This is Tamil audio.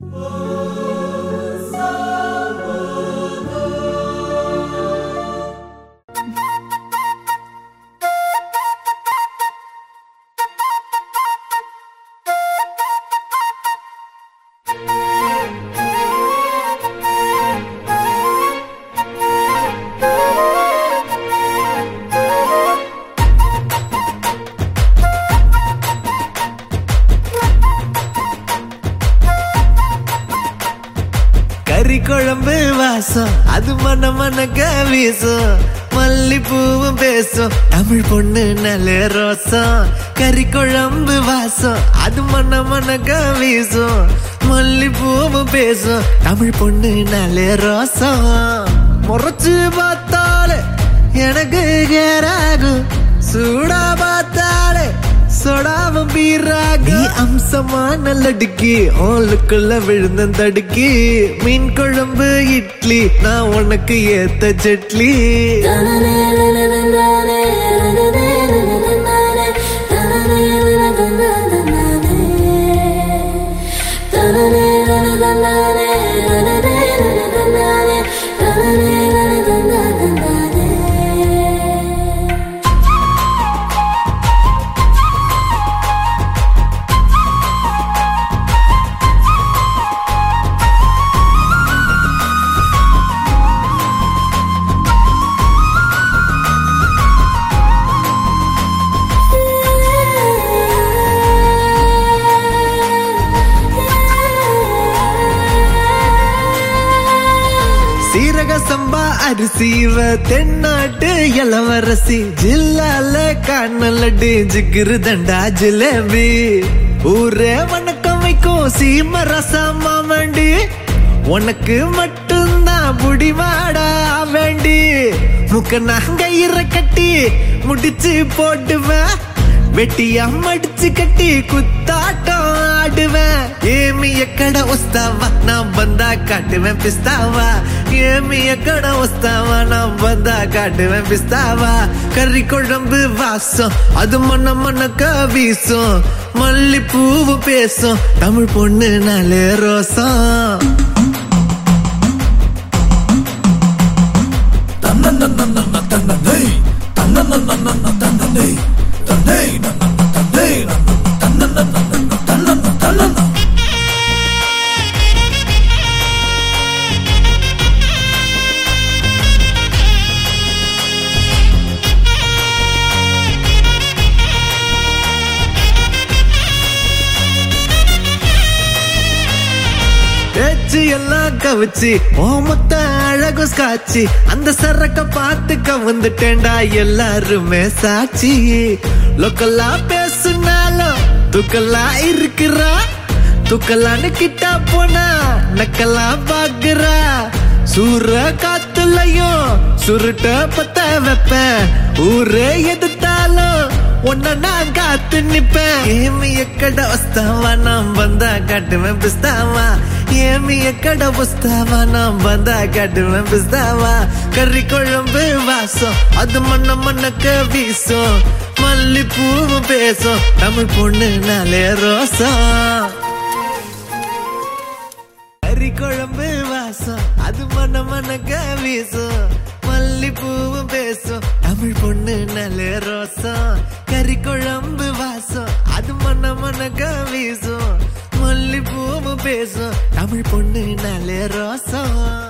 கறி குழம்பு வாசம் அது மன மனக்க வீசும் மல்லிப்பூவும் பேசும் தமிழ் பொண்ணு நல்ல ரோசம் கறி குழம்பு வாசம் அது மன மனக்க வீசும் மல்லிப்பூவும் பேசும் தமிழ் பொண்ணு நல்ல ரோசம் முறைச்சு பார்த்தாலே எனக்கு கேராகும் சூடா பார்த்தாலே சொடாவும் பீராகி அம்சமா நல்லடுக்கி ஓலுக்குள்ள விழுந்த தடுக்கி மீன் குழம்பு இட்லி நான் உனக்கு ஏத்த சட்லி சீரக சம்பா அரிசிவ தென்னாட்டு இளவரசி ஜில்லால காணலடி ஜிகிரு தண்டா ஜிலேபி ஊரே வணக்கம் வைக்கும் சீம ரசமா வேண்டி உனக்கு மட்டும்தான் புடிவாடா வேண்டி முக்க நாங்கயிற கட்டி முடிச்சு போட்டுவேன் வெட்டியா மடிச்சு கட்டி குத்தாட்டம் ஆடுவேன் ஏமி எக்கட உஸ்தாவா நான் வந்தா காட்டுவேன் பிஸ்தாவா ஏமி எக்கட உஸ்தாவா நான் வந்தா காட்டுவேன் பிஸ்தாவா கறி குழம்பு வாசம் அது மண்ண மண்ணக்க வீசும் மல்லிப்பூவு பேசும் தமிழ் பொண்ணு நாளே ரோசம் பேச்சு எல்லாம் கவிச்சு ஓமத்த அழகு ஸ்காட்சி அந்த சரக்க பார்த்து கவுந்துட்டேன்டா எல்லாருமே சாட்சி லோக்கல்லா பேசுனாலும் துக்கல்லா இருக்கிறா துக்கலான்னு கிட்டா போனா நக்கலா பாக்குறா சூற காத்துலயும் சுருட்ட பத்த வைப்பேன் ஊரே எதிர்த்தாலும் உன்ன நான் காத்து நிப்பேன் ஏமி எக்கட வஸ்தாவா நான் வந்தா காட்டுவேன் பிஸ்தாவா ஏமி எக்கட வஸ்தாவா நான் வந்தா காட்டுவேன் பிஸ்தாவா கறி குழம்பு வாசம் அது மண்ண மண்ணக்க வீசும் மல்லிப்பூவும் பேசும் தமிழ் பொண்ணு நாளே ரோசம் கறி குழம்பு வாசம் அது மன மனக்க வீசும் மல்லிப்பூவும் பேசும் தமிழ் பொண்ணு நல்ல ரோசம் கறி குழம்பு வாசம் அது மன மனக்க வீசும் மல்லிப்பூவும் பேசும் தமிழ் பொண்ணு நல்ல ரோசம்